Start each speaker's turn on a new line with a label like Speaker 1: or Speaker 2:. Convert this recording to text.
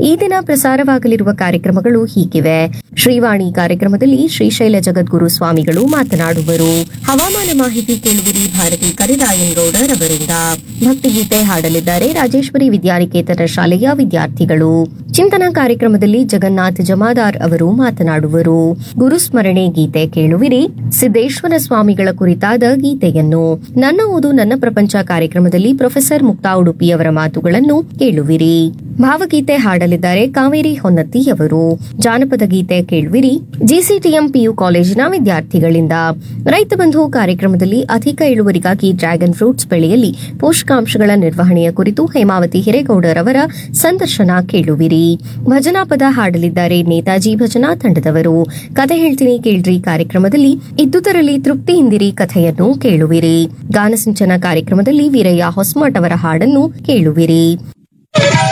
Speaker 1: ಈ ದಿನ ಪ್ರಸಾರವಾಗಲಿರುವ ಕಾರ್ಯಕ್ರಮಗಳು ಹೀಗಿವೆ ಶ್ರೀವಾಣಿ ಕಾರ್ಯಕ್ರಮದಲ್ಲಿ ಶ್ರೀಶೈಲ ಜಗದ್ಗುರು ಸ್ವಾಮಿಗಳು ಮಾತನಾಡುವರು ಹವಾಮಾನ ಮಾಹಿತಿ ಕೇಳುವಿರಿ ಭಾರತಿ ಕರಿರಾಯನ್ ಗೌಡರ್ ಅವರಿಂದ ಭಕ್ತಿಗೀತೆ ಹಾಡಲಿದ್ದಾರೆ ರಾಜೇಶ್ವರಿ ವಿದ್ಯಾನಿಕೇತನ ಶಾಲೆಯ ವಿದ್ಯಾರ್ಥಿಗಳು ಚಿಂತನಾ ಕಾರ್ಯಕ್ರಮದಲ್ಲಿ ಜಗನ್ನಾಥ್ ಜಮಾದಾರ್ ಅವರು ಮಾತನಾಡುವರು ಗುರುಸ್ಮರಣೆ ಗೀತೆ ಕೇಳುವಿರಿ ಸಿದ್ದೇಶ್ವರ ಸ್ವಾಮಿಗಳ ಕುರಿತಾದ ಗೀತೆಯನ್ನು ನನ್ನ ಓದು ನನ್ನ ಪ್ರಪಂಚ ಕಾರ್ಯಕ್ರಮದಲ್ಲಿ ಪ್ರೊಫೆಸರ್ ಮುಕ್ತಾ ಉಡುಪಿಯವರ ಮಾತುಗಳನ್ನು ಕೇಳುವಿರಿ ಭಾವಗೀತೆ ಹಾಡಲಿದ್ದಾರೆ ಕಾವೇರಿ ಹೊನ್ನತ್ತಿ ಅವರು ಜಾನಪದ ಗೀತೆ ಕೇಳುವಿರಿ ಜಿಸಿಟಿಎಂ ಪಿಯು ಕಾಲೇಜಿನ ವಿದ್ಯಾರ್ಥಿಗಳಿಂದ ರೈತ ಬಂಧು ಕಾರ್ಯಕ್ರಮದಲ್ಲಿ ಅಧಿಕ ಇಳುವರಿಗಾಗಿ ಡ್ರ್ಯಾಗನ್ ಫ್ರೂಟ್ಸ್ ಬೆಳೆಯಲ್ಲಿ ಪೋಷಕಾಂಶಗಳ ನಿರ್ವಹಣೆಯ ಕುರಿತು ಹೇಮಾವತಿ ಹಿರೇಗೌಡರ್ ಅವರ ಸಂದರ್ಶನ ಕೇಳುವಿರಿ ಭಜನಾ ಪದ ಹಾಡಲಿದ್ದಾರೆ ನೇತಾಜಿ ಭಜನಾ ತಂಡದವರು ಕಥೆ ಹೇಳ್ತೀನಿ ಕೇಳ್ರಿ ಕಾರ್ಯಕ್ರಮದಲ್ಲಿ ಇದ್ದುದರಲ್ಲಿ ತೃಪ್ತಿಯಿಂದಿರಿ ಕಥೆಯನ್ನು ಕೇಳುವಿರಿ ಗಾನಸಿಂಚನ ಕಾರ್ಯಕ್ರಮದಲ್ಲಿ ವೀರಯ್ಯ ಹೊಸಮಠ್ ಅವರ ಹಾಡನ್ನು ಕೇಳುವಿರಿ